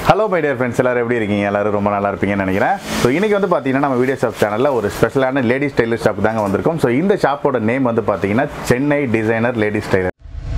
hello my dear friends எல்லாரும் எப்படி இருக்கீங்க எல்லாரும் ரொம்ப நல்லா இருப்பீங்கன்னு நினைக்கிறேன் ஸோ இன்னைக்கு வந்து பார்த்தீங்கன்னா நம்ம வீடியோ ஷாப் சேனலில் ஒரு ஸ்பெஷலான லேடிஸ் டெய்லர் ஷாப் தாங்க வந்திருக்கோம் ஸோ இந்த ஷாப்போட நேம் வந்து பார்த்தீங்கன்னா Chennai designer ladies tailor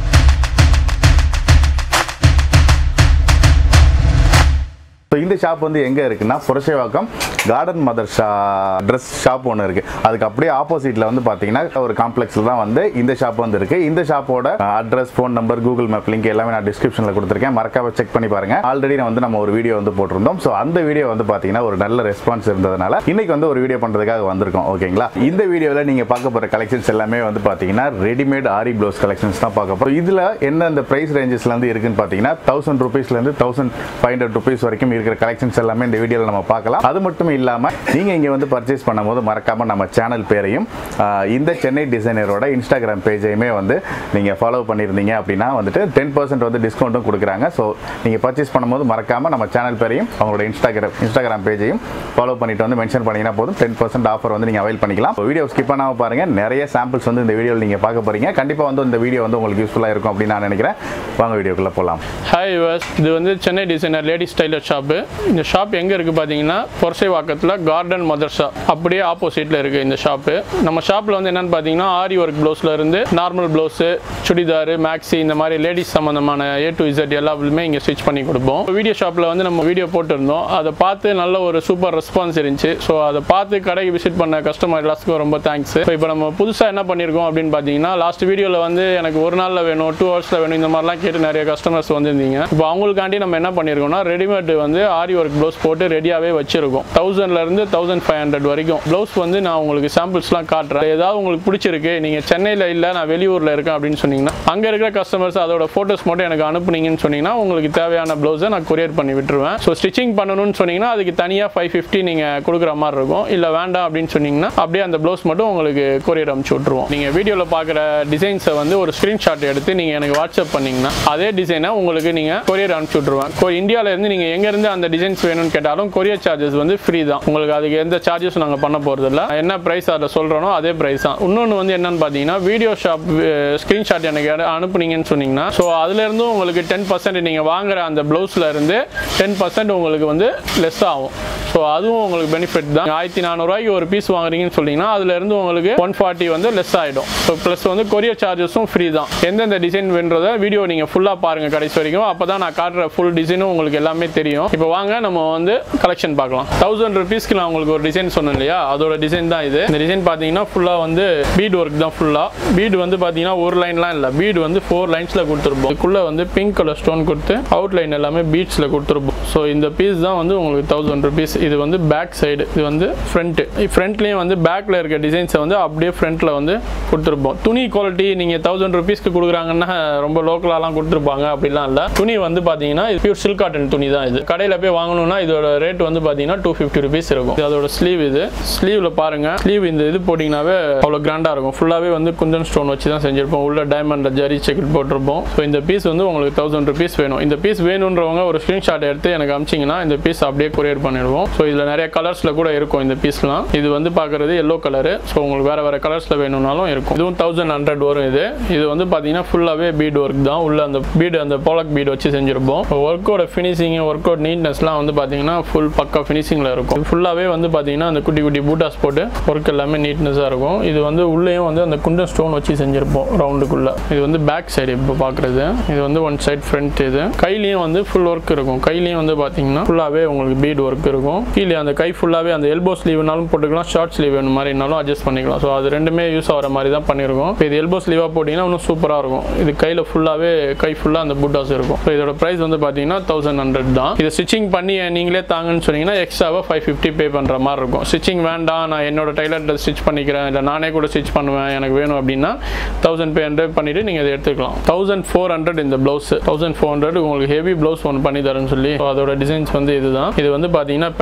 so இந்த ஷாப் வந்து எங்கே இருக்குன்னா புரசைவாக்கம் கார்டன் மதர் ஷா ட்ரெஸ் ஷாப் ஒன்று இருக்குது அதுக்கு அப்படியே ஆப்போசிட்டில் வந்து பார்த்தீங்கன்னா ஒரு காம்ப்ளெக்ஸில் தான் வந்து இந்த ஷாப் வந்து இருக்குது இந்த ஷாப்போட address phone number Google map link எல்லாமே நான் டிஸ்கிரிப்ஷனில் கொடுத்துருக்கேன் மறக்காம செக் பண்ணி பாருங்க ஆல்ரெடி நான் வந்து நம்ம ஒரு வீடியோ வந்து போட்டிருந்தோம் ஸோ அந்த வீடியோ வந்து பார்த்தீங்கன்னா ஒரு நல்ல ரெஸ்பான்ஸ் இருந்ததுனால இன்னைக்கு வந்து ஒரு வீடியோ பண்ணுறதுக்காக வந்திருக்கோம் ஓகேங்களா இந்த வீடியோவில் நீங்கள் பார்க்க போகிற கலெக்ஷன்ஸ் எல்லாமே வந்து பார்த்தீங்கன்னா ரெடிமேட் ஆரி ப்ளவுஸ் கலெக்ஷன்ஸ் தான் பார்க்க போகிறோம் இதில் என்ன இந்த ப்ரைஸ் ரேஞ்சஸ்லேருந்து இருக்குன்னு பார்த்தீங்கன்னா தௌசண்ட் ருபீஸ்லேருந்து தௌசண்ட் ஃபைவ் ஹண்ட்ரட் ருபீஸ் வரைக்கும் இருக்கிற கலெக்ஷன்ஸ் எல்லாமே இந்த வீடியோவில் நம்ம பார்க்கலாம் அது மட்டும் இல்லாமல் நீங்கள் இங்கே வந்து பர்ச்சேஸ் பண்ணும்போது மறக்காமல் நம்ம சேனல் பேரையும் ஆஹ், இந்த சென்னை டிசைனரோட இன்ஸ்டாகிராம் பேஜையுமே வந்து நீங்கள் ஃபாலோ பண்ணியிருந்தீங்க அப்படின்னா வந்துட்டு டென் பர்சன்ட் வந்து டிஸ்கவுண்ட்டும் கொடுக்குறாங்க ஸோ நீங்கள் பர்ச்சேஸ் பண்ணும்போது மறக்காமல் நம்ம சேனல் பேரையும் அவங்களோட இன்ஸ்டாகிராம் இன்ஸ்டாகிராம் பேஜையும் ஃபாலோ பண்ணிட்டு வந்து மென்ஷன் பண்ணிங்கன்னா போதும் டென் பர்சன்ட் ஆஃபர் வந்து நீங்கள் அவைல் பண்ணிக்கலாம் வீடியோ ஸ்கிப் பண்ணாமல் பாருங்கள் நிறைய சாம்பிள்ஸ் வந்து இந்த வீடியோவில் நீங்கள் பார்க்க போகிறீங்க கண்டிப்பாக வந்து இந்த வீடியோ வந்து உங்களுக்கு யூஸ்ஃபுல்லாக இருக்கும் அப்படின்னு நான் நினைக்கிறேன் வாங்க வீடியோக்குள்ளே போகலாம் ஹாய் யூஎஸ் இது வந்து Chennai designer ladies tailor shop இந்த ஷாப் எங்கே இருக்குது பார்த்தீங்கன்னா பொரசைவாக்கத்தில் கார்டன் மதர்ஸா அப்படியே ஆப்போசிட்டில் இருக்குது இந்த ஷாப்பு நம்ம ஷாப்பில் வந்து என்னென்னு பார்த்தீங்கன்னா ஆரி ஒர்க் ப்ளவுஸில் இருந்து நார்மல் ப்ளவுஸு சுடிதார் மேக்ஸி இந்த மாதிரி லேடிஸ் சம்மந்தமான ஏ டு இசட் எல்லாமே இங்கே ஸ்டிச் பண்ணி கொடுப்போம் வீடியோ ஷாப்பில் வந்து நம்ம வீடியோ போட்டிருந்தோம் அதை பார்த்து நல்ல ஒரு சூப்பர் ரெஸ்பான்ஸ் இருந்துச்சு ஸோ அதை பார்த்து கடைக்கு விசிட் பண்ண கஸ்டமர் எல்லாத்துக்கும் ரொம்ப தேங்க்ஸ் ஸோ இப்போ நம்ம புதுசாக என்ன பண்ணியிருக்கோம் அப்படின்னு பார்த்தீங்கன்னா லாஸ்ட் வீடியோவில் வந்து எனக்கு ஒரு நாளில் வேணும் டூ ஹவர்ஸில் வேணும் இந்த மாதிரிலாம் கேட்டு நிறைய கஸ்டமர்ஸ் வந்திருந்தீங்க இப்போ அவங்களுக்காண்டி நம்ம என்ன பண்ணியிருக்கோம்னா ரெடிமேட் வந்து ஆரி ஒர்க் ப்ளவுஸ் போட்டு ரெடியாகவே வச்சிருக்கோம் தௌசண்ட்லேருந்து தௌசண்ட் ஃபைவ் ஹண்ட்ரட் வரைக்கும் ப்ளவுஸ் வந்து நான் உங்களுக்கு சாம்பிள்ஸ்லாம் காட்டுறேன் ஏதாவது உங்களுக்கு பிடிச்சிருக்கு நீங்கள் சென்னையில் இல்லை நான் வெளியூரில் இருக்கேன் அப்படின்னு சொன்னீங்கன்னா அங்கே இருக்கிற கஸ்டமர்ஸ் அதோட ஃபோட்டோஸ் மட்டும் எனக்கு அனுப்புனீங்கன்னு சொன்னீங்கன்னா உங்களுக்கு தேவையான ப்ளவுஸை நான் கொரியர் பண்ணி விட்டுருவேன் ஸோ ஸ்டிச்சிங் பண்ணணும்னு சொன்னீங்கன்னா அதுக்கு தனியாக ஃபைவ் ஃபிஃப்டி நீங்கள் கொடுக்குற மாதிரி இருக்கும் இல்லை வேண்டாம் அப்படின்னு சொன்னீங்கன்னா அப்படியே அந்த ப்ளவுஸ் மட்டும் உங்களுக்கு கொரியர் அனுப்பிச்சு விட்ருவோம் நீங்கள் வீடியோவில் பார்க்குற டிசைன்ஸை வந்து ஒரு ஸ்க்ரீன்ஷாட் எடுத்து நீங்கள் எனக்கு வாட்ஸ்அப் பண்ணீங்கன்னா அதே டிசைனை உங்களுக்கு நீங்கள் கொரியர் அனுப்பிச்சு விட்ருவேன் கொ- இந்தியால இருந்து நீங்கள் எங்கேருந்து அந்த டிசைன்ஸ் வேணும்னு கேட்டாலும் கொரியர் சார்ஜஸ் வந்து ஃப்ரீ தான் உங்களுக்கு அதுக்கு எந்த சார்ஜஸும் நாங்கள் பண்ண போகிறதில்ல என்ன ப்ரைஸ் அதில் சொல்கிறனோ அதே ப்ரைஸ் தான் இன்னொன்று வந்து என்னன்னு பார்த்தீங்கன்னா வீடியோ ஷாப் ஸ்க்ரீன்ஷாட் எனக்கு யாரு அனுப்புனீங்கன்னு சொன்னீங்கன்னா ஸோ அதுலேருந்து உங்களுக்கு டென் பர்சன்ட் நீங்கள் வாங்குற அந்த ப்ளவுஸில் இருந்து டென் பர்சன்ட் உங்களுக்கு வந்து லெஸ் ஆகும் ஸோ அதுவும் உங்களுக்கு பெனிஃபிட் தான் ஆயிரத்தி நானூறுரூவாய்க்கு ஒரு பீஸ் வாங்குறீங்கன்னு சொன்னீங்கன்னா அதுலேருந்து உங்களுக்கு ஒன் ஃபார்ட்டி வந்து லெஸ் ஆகிடும் ஸோ ப்ளஸ் வந்து கொரியர் சார்ஜஸும் ஃப்ரீ தான் எந்தெந்த டிசைன் வேணுன்றத வீடியோ நீங்கள் ஃபுல்லாக பாருங்கள் கடைசி வரைக்கும் அப்போ தான் நான் காட்டுற ஃபுல் டிசைனும் உங்களுக்கு எல்லாமே தெரியும் இப்போ வாங்க நம்ம வந்து கலெக்ஷன் பார்க்கலாம் தௌசண்ட் ருபீஸ்க்கு நான் உங்களுக்கு ஒரு டிசைன் சொன்னேன் இல்லையா அதோட டிசைன் தான் இது இந்த டிசைன் பார்த்தீங்கன்னா ஃபுல்லாக வந்து பீட் ஒர்க் தான் ஃபுல்லாக பீடு வந்து பார்த்தீங்கன்னா ஒரு லைன்லாம் இல்லை பீடு வந்து ஃபோர் லைன்ஸில் கொடுத்துருப்போம் இதுக்குள்ளே வந்து பிங்க் கலர் ஸ்டோன் கொடுத்து அவுட்லைன் எல்லாமே பீட்ஸில் கொடுத்துருப்போம் ஸோ இந்த பீஸ் தான் வந்து உங்களுக்கு தௌசண்ட் ருபீஸ் இது வந்து பேக் சைடு இது வந்து ஃப்ரண்ட்டு ஃப்ரண்ட்லேயும் வந்து பேக்கில் இருக்க டிசைன்ஸை வந்து அப்படியே ஃப்ரண்ட்டில் வந்து கொடுத்துருப்போம் துணி குவாலிட்டி நீங்கள் தௌசண்ட் ருபீஸ்க்கு கொடுக்குறாங்கன்னா ரொம்ப லோக்கலாலாம் கொடுத்துருப்பாங்க அப்படிலாம் இல்லை துணி வந்து பார்த்தீங்கன்னா இது பியூர் சில்க் காட்டன் துணி தான் இது கடையில் போய் வாங்கணும்னா இதோட ரேட் வந்து பார்த்தீங்கன்னா டூ ஃபிஃப்டி ருபீஸ் இருக்கும் இது அதோட ஸ்லீவ் இது ஸ்லீவில் பாருங்க ஸ்லீவ் இந்த இது போட்டிங்கனாவே அவ்வளோ கிராண்டாக இருக்கும் ஃபுல்லாகவே வந்து குந்தன் ஸ்டோன் வச்சு தான் செஞ்சிருப்போம் உள்ள டைமண்ட் ஜரி செக்கெட் போட்டிருப்போம் ஸோ இந்த பீஸ் வந்து உங்களுக்கு தௌசண்ட் ருபீஸ் வேணும் இந்த பீஸ் வேணுன்றவங்க ஒரு ஸ்க்ரீன்ஷாட் எடுத்து எனக்கு அமிச்சிங்கன்னா இந்த பீஸ் அப்படியே கொரியர் பண்ணிடுவோம் ஸோ இதில் நிறைய கலர்ஸில் கூட இருக்கும் இந்த பீஸ்லாம் இது வந்து பார்க்குறது எல்லோ கலரு ஸோ உங்களுக்கு வேறு வேறு கலர்ஸில் வேணும்னாலும் இருக்கும் இதுவும் தௌசண்ட் ஹண்ட்ரட் வரும் இது இது வந்து பார்த்தீங்கன்னா ஃபுல்லாகவே பீட் ஒர்க் தான் உள்ள அந்த பீடு அந்த போலக் பீட் வச்சு செஞ்சிருப்போம் ஒர்க்கோட ஃபினிஷிங் ஒர்க் அவுட் நீட்னஸ்லாம் வந்து பார்த்தீங்கன்னா ஃபுல் பக்கா ஃபினிஷிங்கில் இருக்கும் ஃபுல்லாகவே வந்து பார்த்தீங்கன்னா அந்த குட்டி குட்டி பூட்டாஸ் போட்டு ஒர்க் எல்லாமே நீட்னஸாக இருக்கும் இது வந்து உள்ளேயும் வந்து அந்த குண்டன் ஸ்டோன் வச்சு செஞ்சிருப்போம் ரவுண்டுக்குள்ள இது வந்து பேக் சைடு இப்போ பார்க்குறது இது வந்து ஒன் சைடு ஃப்ரண்ட் இது கையிலையும் வந்து ஃபுல் ஒர்க் இருக்கும் கையிலையும் வந்து பார்த்தீங்கன்னா ஃபுல்லாகவே உங்களுக்கு பீட் ஒர்க் இருக்கும் கீழே அந்த கை ஃபுல்லாகவே அந்த எல்போ ஸ்லீவ்னாலும் போட்டுக்கலாம் ஷார்ட் ஸ்லீவ் வேணும் மாதிரினாலும் அட்ஜஸ்ட் பண்ணிக்கலாம் ஸோ அது ரெண்டுமே யூஸ் ஆகிற மாதிரி தான் பண்ணியிருக்கோம் இப்போ இது எல்போ ஸ்லீவாக போட்டிங்கன்னா இன்னும் சூப்பராக இருக்கும் இது கையில் ஃபுல்லாகவே கை ஃபுல்லாக அந்த பூட்டாஸ் இருக்கும் ஸோ இதோட ப்ரைஸ் வந்து பார்த்தீங்கன்னா தௌசண்ட் ஹண்ட்ரட் தான் இதை ஸ்டிச்சிங் பண்ணி நீங்களே தாங்கன்னு சொன்னீங்கன்னா எக்ஸ்ட்ராவாக ஃபைவ் ஃபிஃப்டி பே பண்ணுற மாதிரி இருக்கும் ஸ்டிச்சிங் வேண்டாம் நான் என்னோட டைலர்கிட்ட ஸ்டிச் பண்ணிக்கிறேன் இல்லை நானே கூட ஸ்டிச் பண்ணுவேன் எனக்கு வேணும் அப்படின்னா தௌசண்ட் பே ஹண்ட்ரட் பண்ணிவிட்டு நீங்கள் இதை எடுத்துக்கலாம் தௌசண்ட் ஃபோர் ஹண்ட்ரட் இந்த ப்ளவுஸ் தௌசண்ட் ஃபோர் ஹண்ட்ரட் உங்களுக்கு ஹெவி ப்ளவுஸ் ஒன்று பண்ணி தரேன்னு சொல்லி So அதோட டிசைன்ஸ் வந்து இதுதான் இது வந்து பார்த்தீங்கன்னா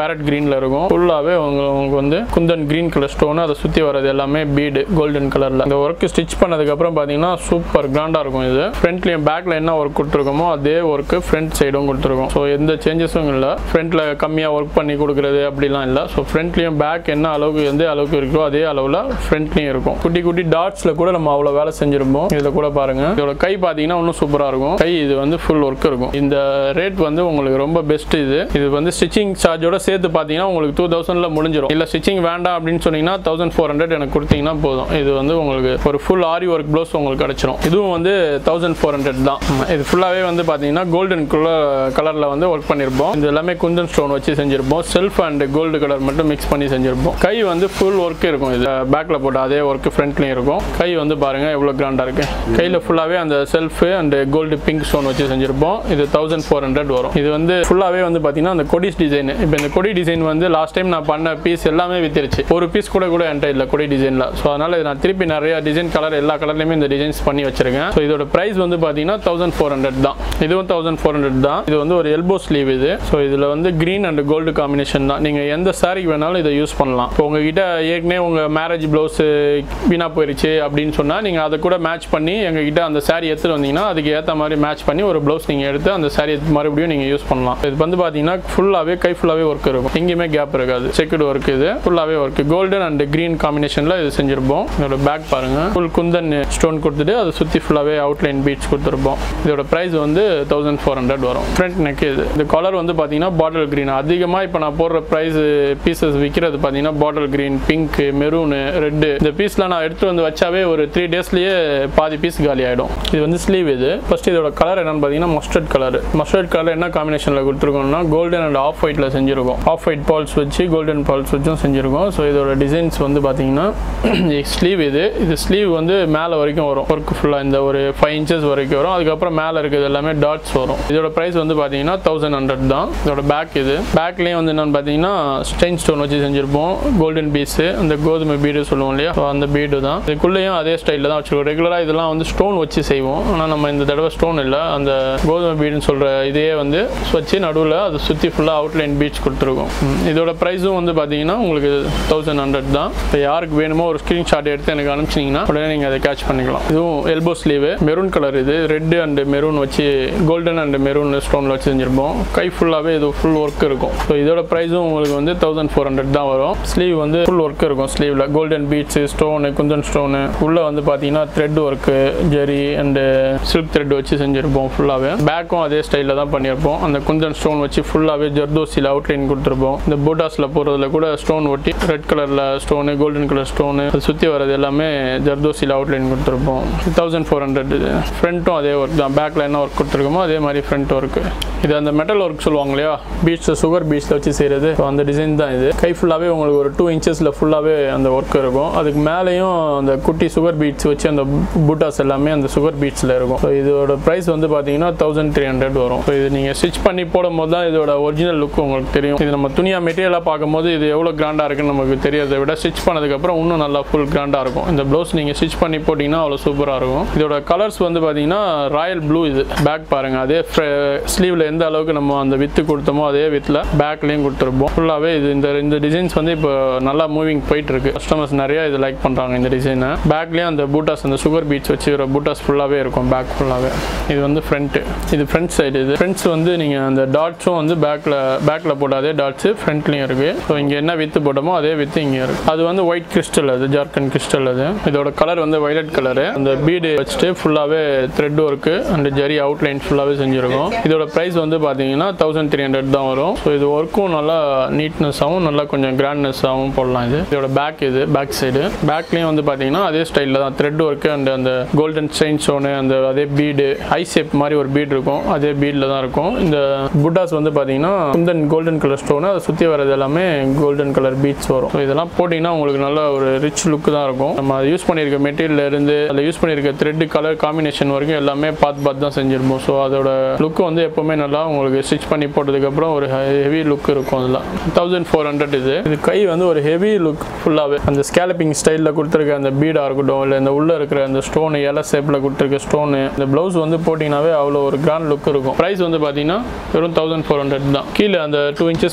பேரட் க்ரீனில் இருக்கும் ஃபுல்லாகவே உங்களுக்கு வந்து குந்தன் க்ரீன் கலர் ஸ்டோன் அதை சுற்றி வர்றது எல்லாமே பீடு கோல்டன் கலரில் இந்த ஒர்க்கு ஸ்டிச் பண்ணதுக்கப்புறம் பார்த்தீங்கன்னா சூப்பர் கிராண்டாக இருக்கும் இது ஃப்ரண்ட்லேயும் பேக்கில் என்ன ஒர்க் கொடுத்துருக்கோமோ அதே ஒர்க்கு ஃப்ரண்ட் சைடும் கொடுத்துருக்கோம் ஸோ எந்த சேஞ்சஸும் இல்லை ஃப்ரண்ட்டில் கம்மியாக ஒர்க் பண்ணி கொடுக்குறது அப்படிலாம் இல்லை ஸோ ஃப்ரண்ட்லேயும் பேக் என்ன அளவுக்கு எந்த அளவுக்கு இருக்கோ அதே அளவில் ஃப்ரண்ட்லேயும் இருக்கும் குட்டி குட்டி டாட்ஸில் கூட நம்ம அவ்வளோ வேலை செஞ்சிருப்போம் இதில் கூட பாருங்க இதோட கை பார்த்தீங்கன்னா இன்னும் சூப்பராக இருக்கும் கை இது வந்து ஃபுல் ஒர்க் இருக்கும் இந்த ரேட் வந்து உங்களுக்கு ரொம்ப பெஸ்ட் இது இது வந்து ஸ்டிச்சிங் சார்ஜோட சேர்த்து பார்த்தீங்கன்னா உங்களுக்கு டூ தௌசண்ட்ல முடிஞ்சிடும் இல்லை ஸ்டிச்சிங் வேண்டாம் அப்படின்னு சொன்னீங்கன்னா தௌசண்ட் ஃபோர் ஹண்ட்ரட் எனக்கு கொடுத்தீங்கன்னா போதும் இது வந்து உங்களுக்கு ஒரு ஃபுல் ஆரி ஒர்க் ப்ளவுஸ் உங்களுக்கு கிடைச்சிரும் இதுவும் வந்து தௌசண்ட் ஃபோர் ஹண்ட்ரட் தான் ஆமா, இது ஃபுல்லாகவே வந்து பார்த்தீங்கன்னா கோல்டன் கலரில் வந்து ஒர்க் பண்ணியிருப்போம் இது எல்லாமே குந்தன் ஸ்டோன் வச்சு செஞ்சிருப்போம் செல்ஃப் அண்ட் கோல்டு கலர் மட்டும் மிக்ஸ் பண்ணி செஞ்சிருப்போம் கை வந்து ஃபுல் ஒர்க் இருக்கும் இது பேக்கில் போட்ட அதே ஒர்க் ஃப்ரண்ட்லேயும் இருக்கும் கை வந்து பாருங்க எவ்வளோ கிராண்டாக இருக்கு கையில் ஃபுல்லாகவே அந்த self and gold pink stone வச்சு செஞ்சிருப்போம் இது தௌசண்ட் ஃபோர் ஹண்ட்ரட் வரும் இது வந்து ஃபுல்லாகவே வந்து பார்த்தீங்கன்னா அந்த கொடிஸ் டிசைன் இப்போ இந்த கொடி டிசைன் வந்து லாஸ்ட் டைம் நான் பண்ண பீஸ் எல்லாமே வித்துருச்சு ஒரு பீஸ் கூட கூட என்கிட்ட இல்லை கொடி டிசைனில் ஸோ அதனால இது நான் திருப்பி நிறைய டிசைன் கலர் எல்லா கலர்லையுமே இந்த டிசைன்ஸ் பண்ணி வச்சிருக்கேன் ஸோ இதோட ப்ரைஸ் வந்து பார்த்தீங்கன்னா தௌசண்ட் ஃபோர் ஹண்ட்ரட் தான் இதுவும் தௌசண்ட் ஃபோர் ஹண்ட்ரட் தான் இது வந்து ஒரு எல்போ ஸ்லீவ் இது ஸோ இதில் வந்து க்ரீன் அண்ட் கோல்டு காம்பினேஷன் தான் நீங்கள் எந்த சாரிக்கு வேணாலும் இதை யூஸ் பண்ணலாம் இப்போ உங்ககிட்ட ஏற்கனவே உங்கள் மேரேஜ் ப்ளவுஸ் வீணாக போயிருச்சு அப்படின்னு சொன்னால் நீங்கள் அதை கூட மேட்ச் பண்ணி எங்ககிட்ட அந்த saree எடுத்துட்டு வந்தீங்கன்னா அதுக்கு ஏற்ற மாதிரி மேட்ச் பண்ணி ஒரு ப்ளவுஸ் நீங்கள் எடுத்து அந்த saree மறுபடியும் நீங்கள் யூஸ் பண்ணலாம் இது வந்து பார்த்தீங்கன்னா ஃபுல்லாகவே கை ஃபுல்லாகவே ஒர்க் இருக்கும் எங்கேயுமே கேப் இருக்காது செக்குடு ஒர்க் இது ஃபுல்லாகவே ஒர்க் கோல்டன் அண்ட் க்ரீன் காம்பினேஷனில் இது செஞ்சிருப்போம் இதோட பேக் பாருங்க ஃபுல் குந்தன் ஸ்டோன் கொடுத்துட்டு அதை சுற்றி ஃபுல்லாகவே அவுட்லைன் பீட்ஸ் கொடுத்துருப்போம் இதோட ப்ரைஸ் வந்து தௌசண்ட் ஃபோர் ஹண்ட்ரட் வரும் ஃப்ரண்ட் நெக் இது இந்த கலர் வந்து பார்த்தீங்கன்னா பாட்டில் க்ரீன் அதிகமாக இப்போ நான் போடுற ப்ரைஸ் பீசஸ் விற்கிறது பார்த்தீங்கன்னா bottle green pink maroon red இந்த பீஸ்லாம் நான் எடுத்து வந்து வச்சாவே ஒரு த்ரீ டேஸ்லேயே பாதி பீஸ் காலி ஆகிடும் இது வந்து ஸ்லீவ் இது ஃபர்ஸ்ட் இதோட கலர் என்னன்னு பார்த்தீங்கன்னா மஸ்டர்ட் கலர் மஸ்டர்ட் கலர் என்ன காம்பினேஷனில் கொடுத்துருக்கோம்னா கோல்டன் அண்ட் ஆஃப் ஒயிட்டில் செஞ்சுருக்கோம் ஆஃப் ஒயிட் பால்ஸ் வச்சு கோல்டன் பால்ஸ் வச்சும் செஞ்சுருக்கோம் ஸோ இதோட டிசைன்ஸ் வந்து பார்த்தீங்கன்னா ஸ்லீவ் இது இது ஸ்லீவ் வந்து மேலே வரைக்கும் வரும் ஒர்க் ஃபுல்லாக இந்த ஒரு ஃபைவ் இன்ச்சஸ் வரைக்கும் வரும் அதுக்கப்புறம் மேலே இருக்கிறது எல்லாமே டாட்ஸ் வரும் இதோட ப்ரைஸ் வந்து பார்த்தீங்கன்னா தௌசண்ட் ஹண்ட்ரட் தான் இதோட பேக் இது பேக்லேயும் வந்து என்னன்னு பார்த்தீங்கன்னா ஸ்டெயின் ஸ்டோன் வச்சு செஞ்சுருப்போம் கோல்டன் பீஸு அந்த கோதுமை பீடு சொல்லுவோம் இல்லையா So, அந்த பீடு தான் இதுக்குள்ளேயும் அதே ஸ்டைலில் தான் வச்சுருக்கோம் ரெகுலராக இதெல்லாம் வந்து ஸ்டோன் வச்சு செய்வோம் ஆனால் நம்ம இந்த தடவை ஸ்டோன் இல்லை அந்த கோதுமை பீடுன்னு சொல்கிற இதையே வந்து வச்சு நடுவில் அதை சுற்றி ஃபுல்லாக அவுட்லைன் பீச் கொடுத்துருக்கோம் ம், இதோட ப்ரைஸும் வந்து பார்த்தீங்கன்னா உங்களுக்கு தௌசண்ட் ஹண்ட்ரட் தான் இப்போ யாருக்கு வேணுமோ ஒரு ஸ்க்ரீன்ஷாட் எடுத்து எனக்கு அனுப்பிச்சிங்கன்னா உடனே நீங்கள் அதை கேட்ச் பண்ணிக்கலாம் இதுவும் எல்போ ஸ்லீவு மெரூன் கலர் இது ரெட் அண்ட் மெரூன் வச்சு கோல்டன் அண்ட் மெரூன் ஸ்டோனில் வச்சு செஞ்சுருப்போம் கை ஃபுல்லாகவே இது ஃபுல் ஒர்க் இருக்கும் ஸோ இதோட ப்ரைஸும் உங்களுக்கு வந்து தௌசண்ட் ஃபோர் ஹண்ட்ரட் தான் வரும் ஸ்லீவ் வந்து ஃபுல் ஒர்க் இருக்கும் ஸ்லீவில் golden beads stone kundan stone உள்ளே வந்து பார்த்தீங்கன்னா thread work zari and silk thread வச்சு செஞ்சுருப்போம் ஃபுல்லாகவே பேக்கும் அதே ஸ்டைலில் தான் பண்ணியிருப்போம் அந்த குந்தன் ஸ்டோன் வச்சு ஃபுல்லாகவே ஜர்தோசியில் அவுட்லைன் கொடுத்துருப்போம் இந்த பூட்டாஸில் போகிறதுல கூட ஸ்டோன் ஒட்டி ரெட் கலரில் ஸ்டோனு கோல்டன் கலர் ஸ்டோனு அது சுற்றி வர்றது எல்லாமே ஜர்தோசியில் அவுட்லைன் கொடுத்துருப்போம் தௌசண்ட் ஃபோர் ஹண்ட்ரட் இது ஃப்ரண்ட்டும் அதே ஒர்க் தான் பேக்கில் என்ன ஒர்க் கொடுத்துருக்கோமோ அதே மாதிரி ஃப்ரண்ட் ஒர்க்கு இது அந்த மெட்டல் ஒர்க் சொல்லுவாங்க இல்லையா பீட்ஸ் சுகர் பீட்ஸில் வச்சு செய்கிறது அந்த டிசைன் தான் இது கை ஃபுல்லாகவே உங்களுக்கு ஒரு டூ இன்ச்சஸில் ஃபுல்லாகவே அந்த ஒர்க் இருக்கும் அதுக்கு மேலேயும் அந்த குட்டி சுகர் பீட்ஸ் வச்சு அந்த பூட்டாஸ் எல்லாமே அந்த சுகர் பீட்ஸில் இருக்கும் ஸோ இதோட ப்ரைஸ் வந்து பார்த்தீங்கன்னா தௌசண்ட் த்ரீ ஹண்ட்ரட் வரும் ஸோ இது நீங்கள் ஸ்டிச் பண்ணி போடும்போது தான் இதோட ஒரிஜினல் லுக் உங்களுக்கு தெரியும் இது நம்ம துணியாக மெட்டீரியலாக பார்க்கும்போது இது எவ்வளோ கிராண்டாக இருக்குன்னு நமக்கு தெரியறதை விட ஸ்டிச் பண்ணதுக்கப்புறம் இன்னும் நல்லா ஃபுல் கிராண்டாக இருக்கும் இந்த ப்ளவுஸ் நீங்கள் ஸ்டிச் பண்ணி போட்டிங்கன்னா அவ்வளோ சூப்பராக இருக்கும் இதோட கலர்ஸ் வந்து பார்த்தீங்கன்னா ராயல் ப்ளூ இது பேக் பாருங்கள் அதே ஸ்லீவில் எந்த அளவுக்கு நம்ம அந்த வித்து கொடுத்தோமோ அதே வித்தில் பேக்லேயும் கொடுத்துருப்போம் ஃபுல்லாகவே இது இந்த இந்த டிசைன்ஸ் வந்து இப்போ நல்லா மூவிங் போயிட்டு இருக்கு கஸ்டமர்ஸ் நிறைய இது லைக் பண்ணுறாங்க இந்த டிசைனை பேக்லேயும் அந்த பூட்டாஸ் அந்த சுகர் பீட்ஸ் வச்சு பூட்டாஸ் ஃபுல்லாகவே இருக்கும் பேக் ஃபுல்லாகவே இது வந்து ஃப்ரண்ட்டு இது ஃப்ரண்ட் சைடு இது ஃப்ரண்ட்ஸ் வந்து நீங்கள் அந்த டாட்ஸும் வந்து பேக்கில் பேக்கில் போட்ட அதே டாட்ஸு ஃப்ரண்ட்லேயும் இருக்குது ஸோ இங்கே என்ன வித்து போட்டோமோ அதே வித்து இங்கே இருக்குது அது வந்து ஒயிட் கிறிஸ்டல் அது ஜார்க்கண்ட் கிறிஸ்டல் அது இதோட கலர் வந்து வயலட் கலரு அந்த பீடு வச்சுட்டு ஃபுல்லாகவே thread work and zari outline ஃபுல்லாகவே செஞ்சுருக்கோம் இதோட ப்ரைஸ் வந்து பார்த்தீங்கன்னா தௌசண்ட் த்ரீ ஹண்ட்ரட் தான் வரும் ஸோ இது ஒர்க்கும் நல்லா நீட்னஸாகவும் நல்லா கொஞ்சம் கிராண்ட்னஸாகவும் போடலாம் இது இதோட பேக் இது பேக் சைடு பேக்லேயும் வந்து பார்த்தீங்கன்னா அதே ஸ்டைலில் தான் த்ரெட் ஒர்க்கு அண்ட் அந்த கோல்டன் ஸ்டெயின் ஸ்டோனு அந்த அதே பீடு ஐ ஷேப் மாதிரி ஒரு பீட் இருக்கும் அதே பீடில் தான் இருக்கும் இந்த புட்டாஸ் வந்து பார்த்தீங்கன்னா குந்தன் கோல்டன் கலர் ஸ்டோனு அதை சுற்றி வர்றது எல்லாமே கோல்டன் கலர் பீட்ஸ் வரும் ஸோ இதெல்லாம் போட்டிங்கன்னா உங்களுக்கு நல்ல ஒரு ரிச் லுக் தான் இருக்கும் நம்ம அதை யூஸ் பண்ணியிருக்க மெட்டீரியல் இருந்து அதில் யூஸ் பண்ணியிருக்க த்ரெட் கலர் காம்பினேஷன் வரைக்கும் எல்லாமே பார்த்து பார்த்து தான் செஞ்சிருப்போம் ஸோ அதோட லுக் வந்து எப்போவுமே நல்லா உங்களுக்கு ஸ்டிச் பண்ணி போட்டதுக்கப்புறம் ஒரு ஹெவி லுக் இருக்கும் அதில் தௌசண்ட் ஃபோர் ஹண்ட்ரட் இது இது கை வந்து ஒரு ஹெவி லுக் ஃபுல்லாகவே அந்த ஸ்கேலப்பிங் ஸ்டைலில் கொடுத்துருக்க அந்த பீடாக இருக்கட்டும் இல்லை இந்த உள்ளே இருக்கிற அந்த ஸ்டோனு இலை ஷேப்பில் கொடுத்துருக்க ஸ்டோனு இந்த ப்ளவுஸ் வந்து போட்டிங்கனாவே அவ்வளோ ஒரு கிராண்ட் லுக் இருக்கும் ப்ரைஸ் வந்து பார்த்தீங்கன்னா வெறும் தௌசண்ட் ஃபோர் ஹண்ட்ரட் தான் கீழே அந்த டூ இன்ச்சஸ்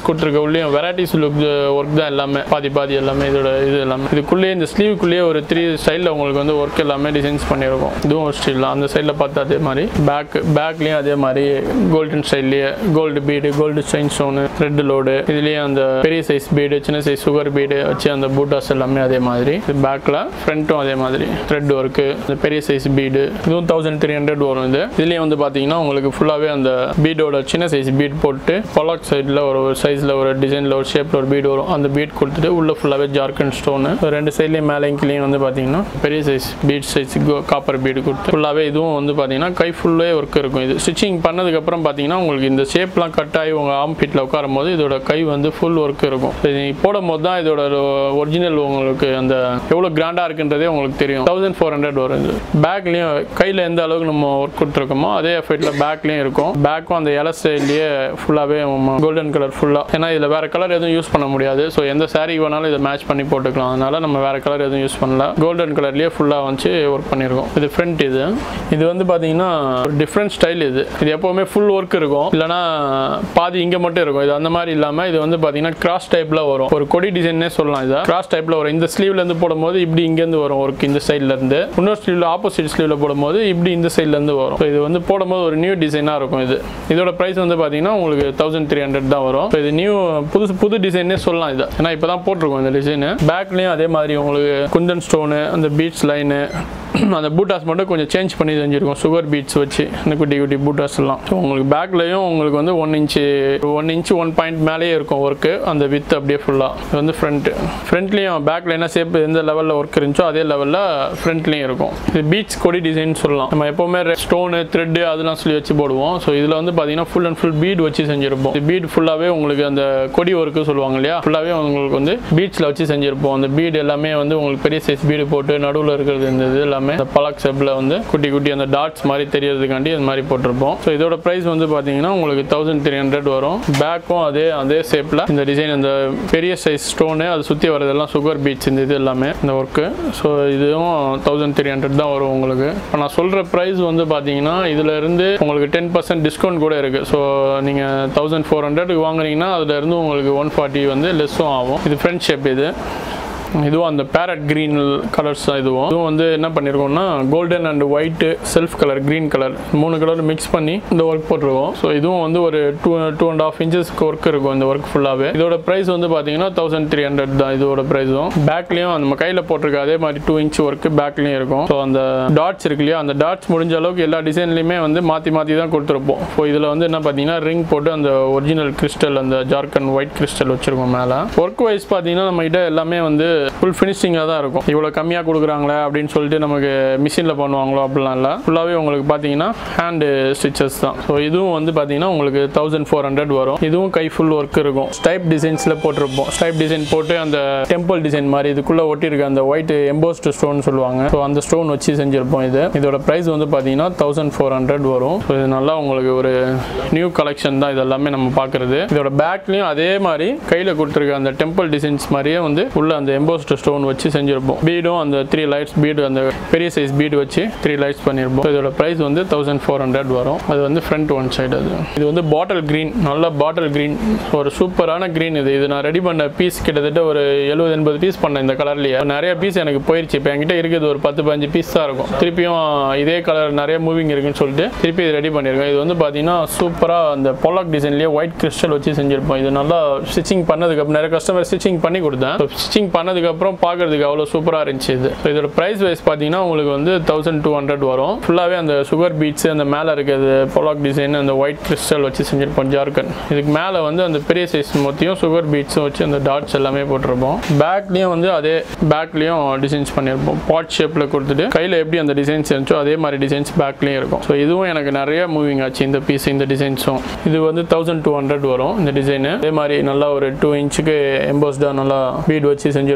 கொடுத்துருக்க உள்ளேயும் வெரைட்டிஸ் லுக் ஒர்க் தான் எல்லாமே பாதி பாதி எல்லாமே இதோட இது எல்லாமே இதுக்குள்ளேயே இந்த ஸ்லீவுக்குள்ளேயே ஒரு த்ரீ ஸ்டைலில் உங்களுக்கு வந்து ஒர்க் எல்லாமே டிசைன்ஸ் பண்ணியிருக்கோம் இதுவும் ஒரு ஸ்டைல் அந்த சைடில் பார்த்தா அதே மாதிரி பேக் பேக்லேயும் அதே மாதிரி கோல்டன் ஸ்டைல்லையே gold bead gold stain stone red load இதுலேயும் அந்த பெரிய சைஸ் பீடு சின்ன சைஸ் சுகர் பீடு வச்சு அந்த பூட்டாஸ் எல்லாமே அதே மாதிரி பேக்கில் ஃப்ரண்ட்டும் அதே மாதிரி த்ரெட் ஒர்க்கு இந்த பெரிய சைஸ் பீடு இதுவும் தௌசண்ட் த்ரீ ஹண்ட்ரட் வரும் இது இதுலேயும் வந்து பார்த்தீங்கன்னா உங்களுக்கு ஃபுல்லாகவே அந்த பீடோட சின்ன சைஸ் பீட் போட்டு பொலாக் சைடில் ஒரு சைஸில் ஒரு டிசைனில் ஒரு ஷேப்பில் ஒரு பீட் வரும் அந்த பீட் கொடுத்துட்டு உள்ள ஃபுல்லாகவே ஜார்க்கண்ட் ஸ்டோனு ரெண்டு சைட்லேயும் மேலேயும் கீழேயும் வந்து பார்த்தீங்கன்னா பெரிய size bead size copper bead கொடுத்து ஃபுல்லாகவே இதுவும் வந்து பார்த்தீங்கன்னா கை ஃபுல்லே ஒர்க் இருக்கும் இது ஸ்டிச்சிங் பண்ணதுக்கப்புறம் பார்த்தீங்கன்னா உங்களுக்கு இந்த ஷேப்லாம் கட் ஆகி உங்கள் ஆம் ஃபீட்டில் உட்காரும் போது இதோட கை வந்து ஃபுல் ஒர்க் இருக்கும் இது நீ போடும் போது தான் இதோட ஒரிஜினல் உங்களுக்கு அந்த எவ்வளோ கிராண்டாக இருக்குன்றதே உங்களுக்கு தெரியும் தௌசண்ட் ஃபோர் ஹண்ட்ரட் வரும் இது பேக்லேயும் கையில் எந்த அளவுக்கு நம்ம ஒர்க் கொடுத்துருக்கோமோ அதே எஃபெக்ட்டில் பேக்லேயும் இருக்கும் பேக்கும் அந்த இலை ஸ்டைல்லையே ஃபுல்லாகவே கோல்டன் கலர் ஃபுல்லாக ஏன்னா இதில் வேறு கலர் எதுவும் யூஸ் பண்ண முடியாது ஸோ எந்த saree வேணாலும் இதை மேட்ச் பண்ணி போட்டுக்கலாம் அதனால நம்ம வேறு கலர் எதுவும் யூஸ் பண்ணல கோல்டன் கலர்லேயே ஃபுல்லாக வச்சு ஒர்க் பண்ணியிருக்கோம் இது ஃப்ரண்ட் இது இது வந்து பார்த்தீங்கன்னா ஒரு டிஃப்ரெண்ட் ஸ்டைல் இது இது எப்போவுமே ஃபுல் ஒர்க் இருக்கும் இல்லைனா பாதி இங்கே மட்டும் இருக்கும் இது அந்த மாதிரி இல்லாமல் இது வந்து பார்த்தீங்கன்னா கிராஸ் டைப்பில் வரும் ஒரு கொடி டிசைன்னே சொல்லலாம் இதை கிராஸ் டைப்பில் வரும் இந்த ஸ்லீவ்லேருந்து போடும்போது இப்படி இங்கேருந்து வரும் ஒர்க் இந்த சைட்லேருந்து இன்னொரு ஸ்லீவில் ஆப்போசிட் ஸ்லீவில் போடும்போது இப்படி இந்த சைட்லேருந்து வரும் So இது வந்து போடும்போது ஒரு நியூ டிசைனாக இருக்கும் இது இதோட ப்ரைஸ் வந்து பார்த்தீங்கன்னா உங்களுக்கு தௌசண்ட் த்ரீ ஹண்ட்ரட் தான் வரும் So இது நியூ புதுசு புது டிசைனே சொல்லலாம் இது ஏன்னா இப்போ தான் போட்டிருக்கோம் இந்த டிசைனு பேக்லேயும் அதே மாதிரி உங்களுக்கு குந்தன் ஸ்டோனு அந்த பீட்ஸ் லைனு அந்த பூட்டாஸ் மட்டும் கொஞ்சம் சேஞ்ச் பண்ணி செஞ்சுருக்கோம் சுகர் பீட்ஸ் வச்சு இந்த குட்டி குட்டி பூட்டாஸ் எல்லாம் ஸோ உங்களுக்கு பேக்லையும் உங்களுக்கு வந்து one inch one inch one point மேலேயே இருக்கும் ஒர்க்கு அந்த வித் அப்படியே ஃபுல்லாக இது வந்து ஃப்ரண்ட் ஃப்ரண்ட்லேயும் பேக்கில் என்ன ஷேப் எந்த லெவலில் ஒர்க் இருந்துச்சோ அதே லெவலில் ஃப்ரண்ட்லேயும் இருக்கும் இது பீட்ஸ் கொடி டிசைன் சொல்லலாம் நம்ம எப்போவுமே ஸ்டோனு த்ரெட்டு அதெல்லாம் சொல்லி வச்சு போடுவோம் ஸோ இதில் வந்து பார்த்தீங்கன்னா ஃபுல் அண்ட் ஃபுல் பீட் வச்சு செஞ்சிருப்போம் பீட் ஃபுல்லாகவே உங்களுக்கு அந்த கொடி ஒர்க்கு சொல்லுவாங்க இல்லையா ஃபுல்லாகவே உங்களுக்கு வந்து பீட்ஸில் வச்சு செஞ்சிருப்போம் அந்த பீட் எல்லாமே வந்து உங்களுக்கு பெரிய சைஸ் பீடு போட்டு நடுவில் இருக்கிறது இந்த இது எல்லாமே இந்த பலாக் ஷேப்பில் வந்து குட்டி குட்டி அந்த டாட்ஸ் மாதிரி தெரியறதுக்காண்டி அந்த மாதிரி போட்டிருப்போம் ஸோ இதோட ப்ரைஸ் வந்து பார்த்தீங்கன்னா உங்களுக்கு தௌசண்ட் த்ரீ ஹண்ட்ரட் வரும் பேக்கும் அதே அதே ஷேப்பில் இந்த டிசைன் அந்த பெரிய சைஸ் ஸ்டோனு அது சுற்றி வரதெல்லாம் சுகர் பீட்ஸ் இந்த இது எல்லாமே இந்த ஒர்க்கு ஸோ இதுவும் தௌசண்ட் த்ரீ ஹண்ட்ரட் தான் வரும் உங்களுக்கு இப்போ நான் சொல்கிற ப்ரைஸ் வந்து பார்த்தீங்கன்னா இதில் இருந்து உங்களுக்கு டென் பர்சன்ட் டிஸ்கவுண்ட் கூட இருக்குது ஸோ நீங்கள் தௌசண்ட் ஃபோர் ஹண்ட்ரடுக்கு வாங்குறீங்கன்னா அதுல இருந்து உங்களுக்கு ஒன் ஃபார்ட்டி வந்து லெஸ்ஸும் ஆகும் இது ஃப்ரண்ட் ஷேப் இது இதுவும் அந்த பேரட் க்ரீன் கலர்ஸ் தான் இதுவும் இதுவும் வந்து என்ன பண்ணியிருக்கோம்னா golden and white self colour green colour மூணு கலர் மிக்ஸ் பண்ணி இந்த ஒர்க் போட்டிருக்கோம் ஸோ இதுவும் வந்து ஒரு டூ டூ அண்ட் ஆஃப் இன்ச்சஸ்க்கு ஒர்க் இருக்கும் இந்த ஒர்க் ஃபுல்லாகவே இதோட ப்ரைஸ் வந்து பார்த்தீங்கன்னா தௌசண்ட் த்ரீ ஹண்ட்ரட் தான் இதோட ப்ரைஸும் பேக்லேயும் நம்ம கையில் போட்டிருக்க அதே மாதிரி டூ இன்ச் ஒர்க்கு பேக்லேயும் இருக்கும் ஸோ அந்த டாட்ஸ் இருக்கு இல்லையா அந்த டாட்ஸ் முடிஞ்ச அளவுக்கு எல்லா டிசைன்லையுமே வந்து மாற்றி மாற்றி தான் கொடுத்துருப்போம் ஸோ இதில் வந்து என்ன பார்த்தீங்கன்னா ரிங் போட்டு அந்த ஒரிஜினல் கிறிஸ்டல் அந்த ஜார்க்கன் ஒயிட் கிறிஸ்டல் வச்சிருக்கோம் மேலே ஒர்க் வைஸ் பார்த்தீங்கன்னா நம்ம கிட்ட எல்லாமே வந்து ஃபுல் ஃபினிஷிங்காக தான் இருக்கும் இவ்வளோ கம்மியாக கொடுக்குறாங்களே அப்படின்னு சொல்லிட்டு நமக்கு மிஷினில் பண்ணுவாங்களோ அப்படிலாம் இல்லை ஃபுல்லாகவே உங்களுக்கு பார்த்தீங்கன்னா ஹேண்டு ஸ்டிச்சஸ் தான் ஸோ இதுவும் வந்து பார்த்தீங்கன்னா உங்களுக்கு தௌசண்ட் ஃபோர் ஹண்ட்ரட் வரும் இதுவும் கை ஃபுல் ஒர்க் இருக்கும் ஸ்டைப் டிசைன்ஸில் போட்டிருப்போம் ஸ்டைப் டிசைன் போட்டு அந்த டெம்பிள் டிசைன் மாதிரி இதுக்குள்ளே ஒட்டியிருக்க அந்த ஒயிட் எம்போஸ்ட் ஸ்டோன் சொல்லுவாங்க ஸோ அந்த ஸ்டோன் வச்சு செஞ்சுருப்போம் இது இதோட ப்ரைஸ் வந்து பார்த்தீங்கன்னா தௌசண்ட் ஃபோர் ஹண்ட்ரட் வரும் ஸோ இது நல்லா உங்களுக்கு ஒரு நியூ கலெக்ஷன் தான் இது எல்லாமே நம்ம பார்க்குறது இதோட பேக்லேயும் அதே மாதிரி கையில் கொடுத்துருக்க அந்த டெம்பிள் டிசைன்ஸ் மாதிரியே வந்து உள்ள அந்த எம்போஸ்ட் ஸ்டோன் வச்சு செஞ்சுருப்போம் பீடும் அந்த த்ரீ லைட்ஸ் பீடு அந்த பெரிய சைஸ் பீடு வச்சு த்ரீ லைட்ஸ் பண்ணியிருப்போம் இதோட ப்ரைஸ் வந்து தௌசண்ட் ஃபோர் ஹண்ட்ரட் வரும் அது வந்து ஃப்ரண்ட் ஒன் சைடு அது இது வந்து பாட்டில் க்ரீன் நல்ல பாட்டில் க்ரீன் ஒரு சூப்பரான க்ரீன் இது இது நான் ரெடி பண்ண பீஸ் கிட்டத்தட்ட ஒரு எழுபது எண்பது பீஸ் பண்ணேன் இந்த கலர்லேயே நிறைய பீஸ் எனக்கு போயிடுச்சு இப்போ என்கிட்ட இருக்குது ஒரு பத்து பதினஞ்சு பீஸ் தான் இருக்கும் திருப்பியும் இதே கலர் நிறைய மூவிங் இருக்குன்னு சொல்லிட்டு திருப்பி இது ரெடி பண்ணியிருக்கேன் இது வந்து பார்த்தீங்கன்னா சூப்பராக அந்த பொலாக் டிசைன்லேயே ஒயிட் கிறிஸ்டல் வச்சு செஞ்சிருப்போம் இது நல்லா ஸ்டிச்சிங் பண்ணதுக்கப்புறம் நிறைய கஸ்டமர் ஸ்டிச்சிங் பண்ணி கொடுத்தேன் ஸ்டிச்சிங் பண்ணதுக்கப்புறம் பார்க்கறதுக்கு அவ்வளோ சூப்பராக இருந்துச்சு இது So இதோட ப்ரைஸ் வைஸ் பார்த்தீங்கன்னா உங்களுக்கு வந்து தௌசண்ட் டூ ஹண்ட்ரட் வரும் ஃபுல்லாகவே அந்த சுகர் பீட்ஸ் அந்த மேலே இருக்கிறது பொலாக் டிசைன் அந்த ஒயிட் கிறிஸ்டல் வச்சு செஞ்சிருப்போம் ஜார்க்கன் இதுக்கு மேலே வந்து அந்த பெரிய சைஸ் மொத்தையும் சுகர் பீட்ஸும் வச்சு அந்த டாட்ஸ் எல்லாமே போட்டிருப்போம் பேக்லேயும் வந்து அதே பேக்லேயும் டிசைன்ஸ் பண்ணியிருப்போம் பாட் ஷேப்பில் கொடுத்துட்டு கையில் எப்படி அந்த டிசைன்ஸ் இருந்துச்சோ அதே மாதிரி டிசைன்ஸ் பேக்லேயும் இருக்கும் ஸோ இதுவும் எனக்கு நிறைய மூவிங் ஆச்சு இந்த பீஸ் இந்த டிசைன்ஸும் இது வந்து தௌசண்ட் டூ ஹண்ட்ரட் வரும் இந்த டிசைனு அதே மாதிரி நல்லா ஒரு டூ இன்ச்சுக்கு எம்போஸ்டாக நல்லா பீட் வச்சு செஞ்சிருப்போம்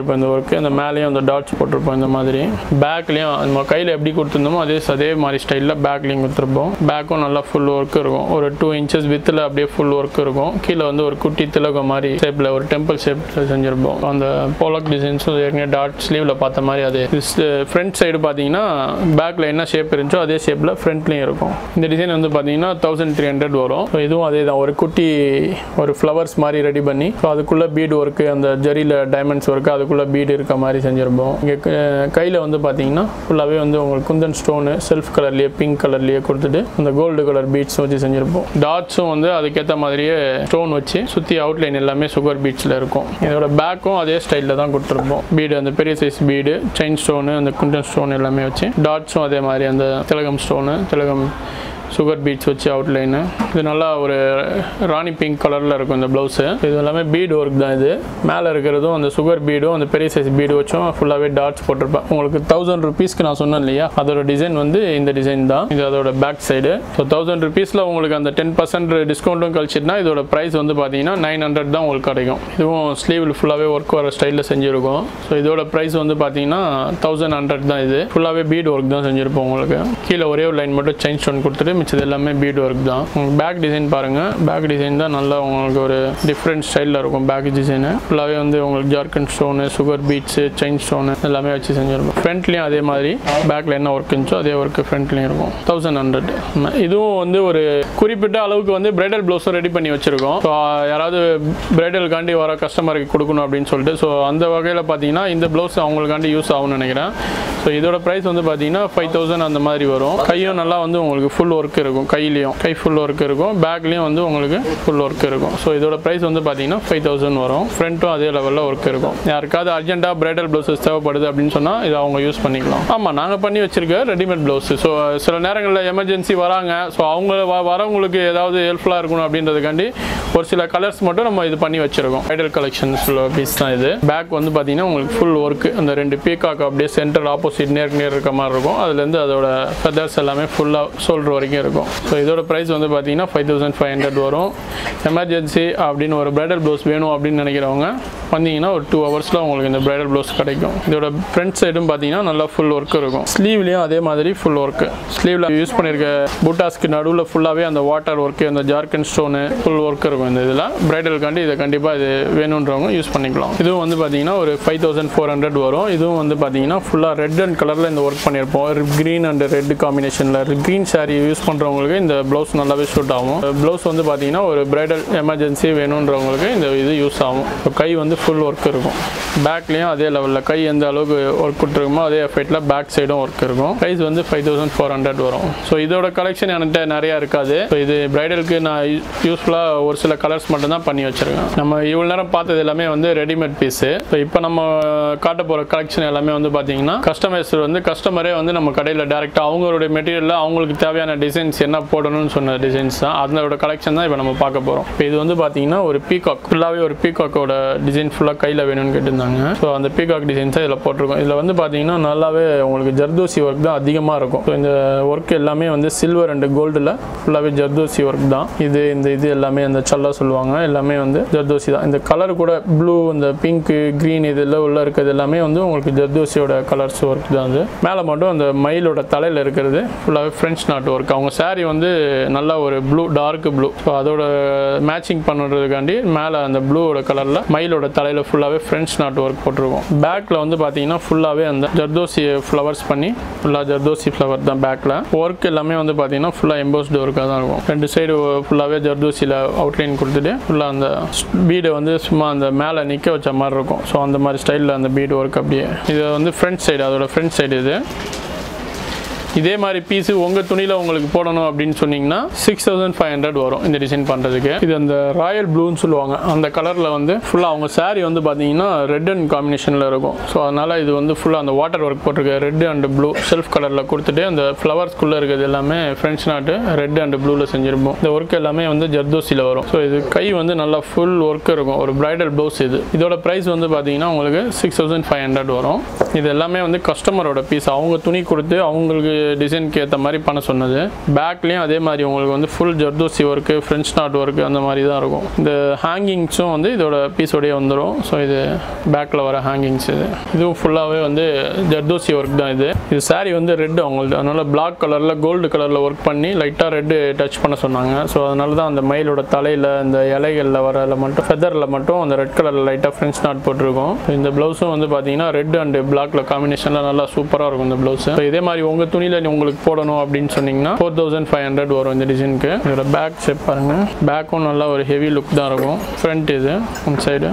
செஞ்சுருப்போம் இந்த ஒர்க்கு அந்த மேலேயும் அந்த டாட்ஸ் போட்டிருப்போம் இந்த மாதிரி பேக்லேயும் நம்ம கையில் எப்படி கொடுத்துருந்தோமோ அதே அதே மாதிரி ஸ்டைலில் பேக்லேயும் கொடுத்துருப்போம் பேக்கும் நல்லா ஃபுல் ஒர்க் இருக்கும் ஒரு டூ இன்ச்சஸ் வித்தில் அப்படியே ஃபுல் ஒர்க் இருக்கும் கீழே வந்து ஒரு குட்டி திலகம் மாதிரி ஷேப்பில் ஒரு டெம்பிள் ஷேப்பில் செஞ்சுருப்போம் அந்த போலக் டிசைன்ஸும் ஏற்கனவே டாட் ஸ்லீவில் பார்த்த மாதிரி அதே ஃப்ரண்ட் சைடு பார்த்தீங்கன்னா பேக்கில் என்ன ஷேப் இருந்துச்சோ அதே ஷேப்பில் ஃப்ரண்ட்லேயும் இருக்கும் இந்த டிசைன் வந்து பார்த்தீங்கன்னா தௌசண்ட் த்ரீ ஹண்ட்ரட் வரும் So இதுவும் அதே தான் ஒரு குட்டி ஒரு ஃப்ளவர்ஸ் மாதிரி ரெடி பண்ணி ஸோ அதுக்குள்ளே பீடு ஒர்க்கு அந்த ஜரியில் டைமண்ட்ஸ் ஒர்க்கு அதுக்குள்ளே பீடு இருக்க மாதிரி செஞ்சுருப்போம் இங்கே கையில் வந்து பார்த்தீங்கன்னா ஃபுல்லாகவே வந்து உங்களுக்கு குந்தன் ஸ்டோனு செல்ஃப் கலர்லேயே பிங்க் கலர்லேயே கொடுத்துட்டு அந்த கோல்டு கலர் பீட்ஸ் வச்சு செஞ்சுருப்போம் டாட்ஸும் வந்து அதுக்கேற்ற மாதிரியே ஸ்டோன் வச்சு சுற்றி அவுட்லைன் எல்லாமே சுகர் பீட்ஸில் இருக்கும் இதோட பேக்கும் அதே ஸ்டைலில் தான் கொடுத்துருப்போம் பீடு அந்த பெரிய சைஸ் பீடு செயின் ஸ்டோனு அந்த குண்டன் ஸ்டோன் எல்லாமே வச்சு டாட்ஸும் அதே மாதிரி அந்த திலகம் ஸ்டோனு திலகம் சுகர் பீட்ஸ் வச்சு அவுட்லைனு இது நல்லா ஒரு ராணி பிங்க் கலரில் இருக்கும் இந்த ப்ளவுஸு இது எல்லாமே பீடு ஒர்க் தான் இது மேலே இருக்கிறதும் அந்த சுகர் பீடும் அந்த பெரிய சைஸ் பீடு வச்சும் ஃபுல்லாகவே டாட்ஸ் போட்டிருப்பேன் உங்களுக்கு தௌசண்ட் ருபீஸ்க்கு நான் சொன்னேன் இல்லையா அதோட டிசைன் வந்து இந்த டிசைன் தான் இது அதோட பேக் சைடு ஸோ தௌசண்ட் ருபீஸில் உங்களுக்கு அந்த டென் பர்சன்ட் டிஸ்கவுண்ட்டும் கழிச்சிட்டுனா இதோட ப்ரைஸ் வந்து பார்த்தீங்கன்னா நைன் ஹண்ட்ரட் தான் உங்களுக்கு கிடைக்கும் இதுவும் ஸ்லீவில் ஃபுல்லாகவே ஒர்க் வர ஸ்டைலில் செஞ்சுருக்கோம் ஸோ இதோட ப்ரைஸ் வந்து பார்த்தீங்கன்னா தௌசண்ட் ஹண்ட்ரட் தான் இது ஃபுல்லாகவே பீட் ஒர்க் தான் செஞ்சுருப்போம் உங்களுக்கு கீழே ஒரே ஒரு லைன் மட்டும் செயின் ஸ்டோன் கொடுத்துட்டு மிச்சது எல்லாமே பீட் ஒர்க் தான் பேக் டிசைன் பாருங்கள் பேக் டிசைன் தான் நல்லா உங்களுக்கு ஒரு டிஃப்ரெண்ட் ஸ்டைலில் இருக்கும் பேக் டிசைனு ஃபுல்லாகவே வந்து உங்களுக்கு zircon stone sugar beads chain stone எல்லாமே வச்சு செஞ்சுருப்போம் ஃப்ரண்ட்லேயும் அதே மாதிரி பேக்கில் என்ன ஒர்க் இருந்துச்சோ அதே ஒர்க்கு ஃப்ரண்ட்லேயும் இருக்கும் தௌசண்ட் ஹண்ட்ரட் இதுவும் வந்து ஒரு குறிப்பிட்ட அளவுக்கு வந்து பிரைடல் ப்ளவுஸும் ரெடி பண்ணி வச்சுருக்கோம் ஸோ யாராவது பிரைடலுக்காண்டி வர கஸ்டமருக்கு கொடுக்கணும் அப்படின்னு சொல்லிட்டு ஸோ அந்த வகையில் பார்த்தீங்கன்னா இந்த ப்ளவுஸ் அவங்களுக்காண்டி யூஸ் ஆகும்னு நினைக்கிறேன் ஸோ இதோட ப்ரைஸ் வந்து பார்த்தீங்கன்னா ஃபைவ் தௌசண்ட் அந்த மாதிரி வரும் கையும் நல்லா வந்து உங்களுக்கு ஃபுல் ஒர்க் இருக்கும் கையிலையும் கை ஃபுல் ஒர்க் இருக்கும் பேக்லேயும் வந்து உங்களுக்கு ஃபுல் ஒர்க் இருக்கும் ஸோ இதோட ப்ரைஸ் வந்து பார்த்தீங்கன்னா ஃபைவ் தௌசண்ட் வரும் ஃப்ரண்ட்டும் அதே லெவலில் ஒர்க் இருக்கும் யாருக்காவது அர்ஜென்ட்டாக பிரைடல் ப்ளவுசஸ் தேவைப்படுது அப்படின்னு சொன்னால் இதை அவங்க யூஸ் பண்ணிக்கலாம் ஆமாம் நாங்கள் பண்ணி வச்சிருக்க ரெடிமேட் ப்ளவுஸ் ஸோ சில நேரங்களில் எமர்ஜென்சி வராங்க ஸோ அவங்க வ- வரவங்களுக்கு ஏதாவது ஹெல்ப்ஃபுல்லாக இருக்கணும் அப்படின்றதுக்காண்டி ஒரு சில கலர்ஸ் மட்டும் நம்ம இது பண்ணி வச்சிருக்கோம் ஐடல் கலெக்ஷன்ஸ் பீஸ் தான் இது பேக் வந்து பார்த்தீங்கன்னா உங்களுக்கு ஃபுல் ஒர்க் அந்த ரெண்டு பீகாக் அப்படியே சென்டர் ஆப்போசிட் நேருக்கு நேர் இருக்க மாதிரி இருக்கும் அதுலேருந்து அதோட ஃபெதர்ஸ் எல்லாமே ஃபுல்லாக ஷோல்டர் வரைக்கும் இருக்கும் ஸோ இதோட ப்ரைஸ் வந்து பார்த்தீங்கன்னா ஃபைவ் தௌசண்ட் ஃபைவ் ஹண்ட்ரட் வரும் எமர்ஜென்சி அப்படின்னு ஒரு பிரைடல் ப்ளவுஸ் வேணும் அப்படின்னு நினைக்கிறவங்க வந்தீங்கன்னா ஒரு டூ ஹவர்ஸில் உங்களுக்கு இந்த பிரைடல் ப்ளவுஸ் கிடைக்கும் இதோட ஃப்ரண்ட் சைடும் பார்த்தீங்கன்னா நல்லா ஃபுல் ஒர்க் இருக்கும் ஸ்லீவ்லேயும் அதே மாதிரி ஃபுல் ஒர்க்கு ஸ்லீவில் யூஸ் பண்ணியிருக்க பூட்டாஸ்க்கு நடுவில் ஃபுல்லாகவே அந்த வாட்டர் ஒர்க்கு அந்த ஜார்க்கன் ஸ்டோனு ஃபுல் ஒர்க் இருக்கும் இந்த இதில் பிரைடலுக்காண்டி இதை கண்டிப்பாக இது வேணுன்றவங்க யூஸ் பண்ணிக்கலாம் இதுவும் வந்து பார்த்தீங்கன்னா ஒரு ஃபைவ் தௌசண்ட் ஃபோர் ஹண்ட்ரட் வரும் இதுவும் வந்து பார்த்தீங்கன்னா ஃபுல்லாக ரெட் அண்ட் கலரில் இந்த ஒர்க் பண்ணியிருப்போம் க்ரீன் அண்ட் ரெட் காம்பினேஷனில் க்ரீன் saree யூஸ் பண்ணுறவங்களுக்கு இந்த ப்ளவுஸ் நல்லாவே சூட் ஆகும் ப்ளவுஸ் வந்து பார்த்தீங்கன்னா ஒரு பிரைடல் எமர்ஜென்சி வேணுன்றவங்களுக்கு இந்த இது யூஸ் ஆகும் இப்போ கை வந்து ஃபுல் ஒர்க் இருக்கும் பேக்லேயும் அதே லெவலில் கை எந்த அளவுக்கு ஒர்க் கொடுத்துருக்குமோ அதே எஃபெக்டில் பேக் சைடும் ஒர்க் இருக்கும் ப்ரைஸ் வந்து ஃபைவ் தௌசண்ட் ஃபோர் ஹண்ட்ரட் வரும் ஸோ இதோட கலெக்ஷன் என்கிட்ட நிறையா இருக்காது ஸோ இது பிரைடலுக்கு நான் யூஸ்ஃபுல்லாக ஒரு சில கலர்ஸ் மட்டும் தான் பண்ணி வச்சிருக்கேன் நம்ம இவ்வளோ நேரம் பார்த்தது எல்லாமே வந்து ரெடிமேட் பீஸு ஸோ இப்போ நம்ம காட்ட போகிற கலெக்ஷன் எல்லாமே வந்து பார்த்தீங்கன்னா கஸ்டமைஸ் வந்து கஸ்டமரே வந்து நம்ம கடையில் டேரெக்டாக அவங்களுடைய மெட்டீரியலில் அவங்களுக்கு தேவையான டிசைன்ஸ் என்ன போடணும்னு சொன்ன டிசைன்ஸ் தான் அதனோட கலெக்ஷன் தான் இப்போ நம்ம பார்க்க போகிறோம் இப்போ இது வந்து பார்த்தீங்கன்னா ஒரு பீகாக் ஃபுல்லாகவே ஒரு பீகாக்கோட டிசைன் ஃபுல்லாக கையில் வேணும்னு கேட்டிருந்தாங்க ஸோ அந்த பீகாக் டிசைன்ஸை இதில் போட்டிருக்கோம் இதில் வந்து பார்த்தீங்கன்னா நல்லாவே உங்களுக்கு ஜர்தோசி ஒர்க் தான் அதிகமாக இருக்கும் ஸோ இந்த ஒர்க் எல்லாமே வந்து சில்வர் அண்ட் கோல்டில் ஃபுல்லாகவே ஜர்தோசி ஒர்க் தான் இது இந்த இது எல்லாமே அந்த சல்லா சொல்லுவாங்க எல்லாமே வந்து ஜர்தோசி தான் இந்த கலர் கூட ப்ளூ இந்த பிங்க்கு க்ரீன் இதெல்லாம் உள்ள இருக்கிறது எல்லாமே வந்து உங்களுக்கு ஜர்தோசியோட கலர்ஸ் ஒர்க் தான் அது மேலே மட்டும் அந்த மயிலோட தலையில் இருக்கிறது ஃபுல்லாகவே ஃப்ரெஞ்ச் நாட் ஒர்க் அவங்க saree வந்து நல்லா ஒரு ப்ளூ டார்க் ப்ளூ ஸோ அதோட மேட்சிங் பண்ணுறதுக்காண்டி மேலே அந்த ப்ளூவோட கலரில் மயிலோட தலையில் ஃபுல்லாகவே ஃப்ரெஞ்ச் நாட் ஒர்க் போட்டிருக்கும் பேக்கில் வந்து பார்த்தீங்கன்னா ஃபுல்லாகவே அந்த ஜர்தோசி ஃப்ளவர்ஸ் பண்ணி ஃபுல்லாக ஜர்தோசி ஃப்ளவர் தான் பேக்கில் ஒர்க் எல்லாமே வந்து பார்த்தீங்கன்னா ஃபுல்லாக எம்போஸ்டு ஒர்க்காக தான் இருக்கும் ரெண்டு சைடு ஃபுல்லாகவே ஜர்தோசியில் அவுட்லைன் கொடுத்துட்டு ஃபுல்லாக அந்த பீடை வந்து சும்மா அந்த மேலே நிற்க வச்ச மாதிரி இருக்கும் ஸோ அந்த மாதிரி ஸ்டைலில் அந்த பீடு ஒர்க் அப்படியே இது வந்து ஃப்ரண்ட் சைடு அதோட ஃப்ரண்ட் சைடு இது இதே மாதிரி பீஸு உங்கள் துணியில் உங்களுக்கு போடணும் அப்படின்னு சொன்னீங்கன்னா சிக்ஸ் தௌசண்ட் ஃபைவ் ஹண்ட்ரட் வரும் இந்த டிசைன் பண்ணுறதுக்கு இது அந்த ராயல் ப்ளூன்னு சொல்லுவாங்க அந்த கலரில் வந்து ஃபுல்லாக அவங்க saree வந்து பார்த்தீங்கன்னா ரெட் அண்ட் காம்பினேஷனில் இருக்கும் ஸோ அதனால் இது வந்து ஃபுல்லாக அந்த வாட்டர் ஒர்க் போட்டிருக்க ரெட் அண்ட் ப்ளூ செல்ஃப் கலரில் கொடுத்துட்டு அந்த ஃப்ளவர்ஸ்குள்ளே இருக்கிறது எல்லாமே ஃப்ரெண்ட்ஸ் நாட்டு ரெட் அண்ட் ப்ளூவில் செஞ்சிருப்போம் இந்த ஒர்க் எல்லாமே வந்து ஜர்தோசியில் வரும் ஸோ இது கை வந்து நல்லா ஃபுல் ஒர்க் இருக்கும் ஒரு பிரைடல் ப்ளவுஸ் இது இதோட ப்ரைஸ் வந்து பார்த்தீங்கன்னா உங்களுக்கு சிக்ஸ் தௌசண்ட் ஃபைவ் ஹண்ட்ரட் வரும் இது எல்லாமே வந்து கஸ்டமரோட பீஸ் அவங்க துணி கொடுத்து அவங்களுக்கு டிசைனுக்கு ஏற்ற மாதிரி பண்ண சொன்னது பேக்லேயும் அதே மாதிரி உங்களுக்கு வந்து full zardozi work French knot work அந்த மாதிரி தான் இருக்கும் இந்த ஹேங்கிங்ஸும் வந்து இதோட பீஸோடய வந்துடும் ஸோ இது பேக்கில் வர ஹேங்கிங்ஸ் இது இதுவும் ஃபுல்லாகவே வந்து ஜர்தோசி ஒர்க் தான் இது இது saree வந்து ரெட் அவங்களது அதனால பிளாக் கலரில் கோல்டு கலரில் ஒர்க் பண்ணி லைட்டாக ரெட்டு டச் பண்ண சொன்னாங்க ஸோ அதனால தான் அந்த மயிலோட தலையில் இந்த இலைகளில் வரல மட்டும் ஃபெதரில் மட்டும் அந்த ரெட் கலரில் லைட்டாக ஃப்ரெஞ்ச் நாட் போட்டிருக்கோம் இந்த ப்ளவுஸும் வந்து பார்த்தீங்கன்னா ரெட் அண்ட் பிளாக்ல காம்பினேஷனில் நல்லா சூப்பராக இருக்கும் இந்த ப்ளவுஸ் இதே மாதிரி உங்கள் துணியில் உங்களுக்கு போடணும் அப்படின்னு சொன்னீங்கன்னா ஃபோர் தௌசண்ட் ஃபைவ் ஹண்ட்ரட் வரும் இந்த டிசைனுக்கு இதோட பேக் ஷேப் பாருங்க பேக்கும் நல்லா ஒரு ஹெவி லுக் தான் இருக்கும் ஃப்ரண்ட் இது ஒன் சைடு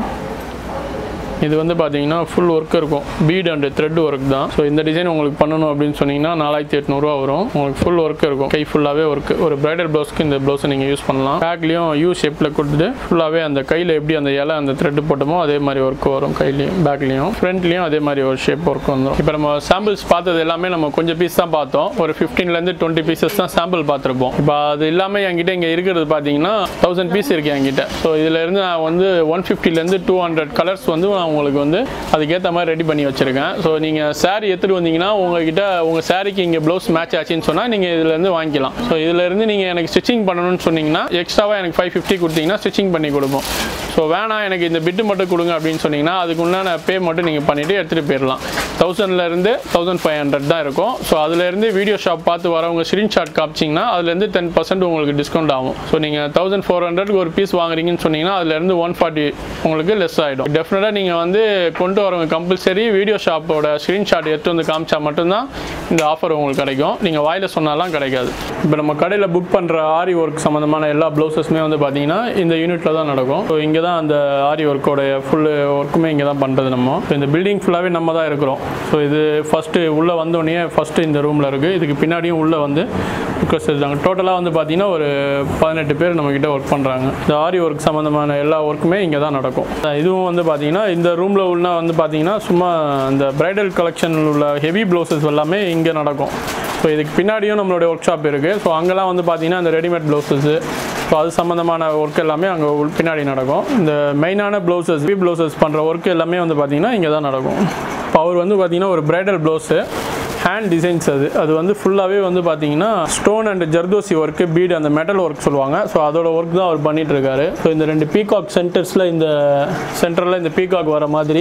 இது வந்து பார்த்தீங்கன்னா ஃபுல் ஒர்க் இருக்கும் பீட் அண்ட் த்ரெட் ஒர்க் தான் ஸோ இந்த டிசைன் உங்களுக்கு பண்ணணும் அப்படின்னு சொன்னீங்கன்னா நாலாயிரத்தி எட்நூறுவா வரும் உங்களுக்கு ஃபுல் ஒர்க் இருக்கும் கை ஃபுல்லாகவே ஒர்க் ஒரு பிரைடல் ப்ளவுஸ்க்கு இந்த ப்ளவுஸை நீங்கள் யூஸ் பண்ணலாம் பேக்லேயும் யூ ஷேப்பில் கொடுத்துட்டு ஃபுல்லாகவே அந்த கையில் எப்படி அந்த இலை அந்த த்ரெட் போட்டோமோ அதே மாதிரி ஒர்க் வரும் கையிலையும் பேக்லேயும் ஃப்ரண்ட்லேயும் அதே மாதிரி ஒரு ஷேப் ஒர்க் வந்துடும் இப்போ நம்ம சாம்பிள்ஸ் பார்த்தது எல்லாமே நம்ம கொஞ்சம் பீஸ் தான் பார்த்தோம் ஒரு ஃபிஃப்டீன்லேருந்து டுவெண்ட்டி பீசஸ் தான் சாம்பிள் பார்த்துருப்போம் இப்போ அது இல்லாமல் என்கிட்ட இங்கே இருக்கிறது பார்த்தீங்கன்னா தௌசண்ட் பீஸ் இருக்கு என்கிட்ட ஸோ இதுல இருந்து நான் வந்து ஒன் ஃபிஃப்டிலேருந்து டூ ஹண்ட்ரட் கலர்ஸ் வந்து நான் உங்களுக்கு வந்து அதுக்கேற்ற மாதிரி ரெடி பண்ணி வச்சிருக்கேன் ஸோ நீங்கள் saree எடுத்துகிட்டு வந்தீங்கன்னா உங்ககிட்ட உங்கள் சாரிக்கு இங்கே ப்ளவுஸ் மேட்ச் ஆச்சுன்னு சொன்னால் நீங்கள் இதுலேருந்து வாங்கிக்கலாம் ஸோ இதுலேருந்து நீங்கள் எனக்கு ஸ்டிச்சிங் பண்ணணும்னு சொன்னீங்கன்னா எக்ஸ்ட்ராவாக எனக்கு ஃபைவ் ஃபிஃப்டி கொடுத்தீங்கன்னா ஸ்டிச்சிங் பண்ணி கொடுப்போம் ஸோ வேணாம் எனக்கு இந்த பிட்டு மட்டும் கொடுங்க அப்படின்னு சொன்னீங்கன்னா அதுக்கு உண்டான பே மட்டும் நீங்கள் பண்ணிவிட்டு எடுத்துகிட்டு போயிடலாம் தௌசண்ட்லேருந்து தௌசண்ட் ஃபைவ் ஹண்ட்ரட் தான் இருக்கும் ஸோ அதுலேருந்து வீடியோ ஷாப் பார்த்து வரவங்க ஸ்க்ரீன்ஷாட் காமிச்சிங்கன்னா அதுலேருந்து டென் பர்சன்ட் உங்களுக்கு டிஸ்கவுண்ட் ஆகும் ஸோ நீங்கள் தௌசண்ட் ஃபோர் ஹண்ட்ரட்க்கு ஒரு பீஸ் வாங்குறீங்கன்னு சொன்னீங்கன்னா அதுலேருந்து ஒன் ஃபார்ட்டி உங்களுக்கு லெஸ் ஆகிடும் டெஃபினட்டாக நீங்கள் வந்து கொண்டு வரவங்க கம்பல்சரி வீடியோ ஷாப்போட ஸ்க்ரீன்ஷாட் எடுத்து வந்து காமிச்சா மட்டும்தான் இந்த ஆஃபர் உங்களுக்கு கிடைக்கும் நீங்கள் வாயில் சொன்னாலாம் கிடைக்காது இப்போ நம்ம கடையில் புக் பண்ணுற ஆரி ஒர்க் சம்மந்தமான எல்லா ப்ளவுசஸுமே வந்து பார்த்தீங்கன்னா இந்த யூனிட்டில் தான் நடக்கும் ஸோ இங்கே தான் அந்த ஆரி ஒர்க்கோடைய ஃபுல் ஒர்க்குமே இங்கே தான் பண்ணுறது நம்ம இப்போ இந்த பில்டிங் ஃபுல்லாகவே நம்ம தான் இருக்கிறோம் ஸோ இது ஃபஸ்ட்டு உள்ளே வந்தோடனே ஃபஸ்ட்டு இந்த ரூமில் இருக்குது இதுக்கு பின்னாடியும் உள்ளே வந்து ஒர்க்கர்ஸ் இருக்காங்க டோட்டலாக வந்து பார்த்தீங்கன்னா ஒரு பதினெட்டு பேர் நம்மக்கிட்ட ஒர்க் பண்ணுறாங்க இந்த ஆரி ஒர்க் சம்மந்தமான எல்லா ஒர்க்குமே இங்கே தான் நடக்கும் இதுவும் வந்து பார்த்தீங்கன்னா இந்த ரூமில் உள்ள வந்து பார்த்தீங்கன்னா சும்மா இந்த பிரைடல் கலெக்ஷனில் உள்ள ஹெவி ப்ளவுசஸ் எல்லாமே இங்கே நடக்கும் ஸோ இதுக்கு பின்னாடியும் நம்மளுடைய ஒர்க் ஷாப் இருக்குது ஸோ அங்கெல்லாம் வந்து பார்த்தீங்கன்னா இந்த ரெடிமேட் ப்ளவுசஸ்ஸு ஸோ அது சம்மந்தமான ஒர்க் எல்லாமே அங்கே பின்னாடி நடக்கும் இந்த மெயினான ப்ளவுசஸ் ஹெவி ப்ளவுசஸ் பண்ணுற ஒர்க் எல்லாமே வந்து பார்த்தீங்கன்னா இங்கே தான் நடக்கும் இப்போ அவர் வந்து பார்த்தீங்கன்னா ஒரு பிரைடல் ப்ளவுஸு ஹேண்ட் டிசைன்ஸ் அது அது வந்து ஃபுல்லாகவே வந்து பார்த்தீங்கன்னா stone and zardozi work bead அந்த மெட்டல் ஒர்க் சொல்லுவாங்க ஸோ அதோட ஒர்க் தான் அவர் பண்ணிட்டு இருக்காரு ஸோ இந்த ரெண்டு பீகாக் சென்டர்ஸில் இந்த சென்டரில் இந்த பீகாக் வர மாதிரி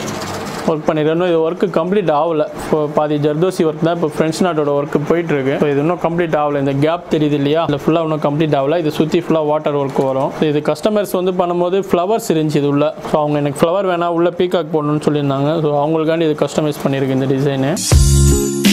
ஒர்க் பண்ணிருக்கேன் இது ஒர்க்கு கம்ப்ளீட் ஆகல இப்போ பாதி ஜர்தோசி ஒர்க் தான் இப்போ ஃப்ரெண்ட்ஸ் நாட்டோட ஒர்க்கு போயிட்டு இருக்கு ஸோ இது இன்னும் கம்ப்ளீட் ஆகல இந்த கேப் தெரியுது இல்லையா அதில் ஃபுல்லாக இன்னும் கம்ப்ளீட் ஆகல இது சுற்றி ஃபுல்லாக வாட்டர் ஒர்க் வரும் இது கஸ்டமர்ஸ் வந்து பண்ணும்போது ஃப்ளவர்ஸ் இருந்துச்சு இது உள்ள ஸோ அவங்க எனக்கு ஃப்ளவர் வேணா உள்ள பீகாக் போடணும்னு சொல்லியிருந்தாங்க ஸோ அவங்களுக்காண்டி இது கஸ்டமைஸ் பண்ணியிருக்கு இந்த டிசைனு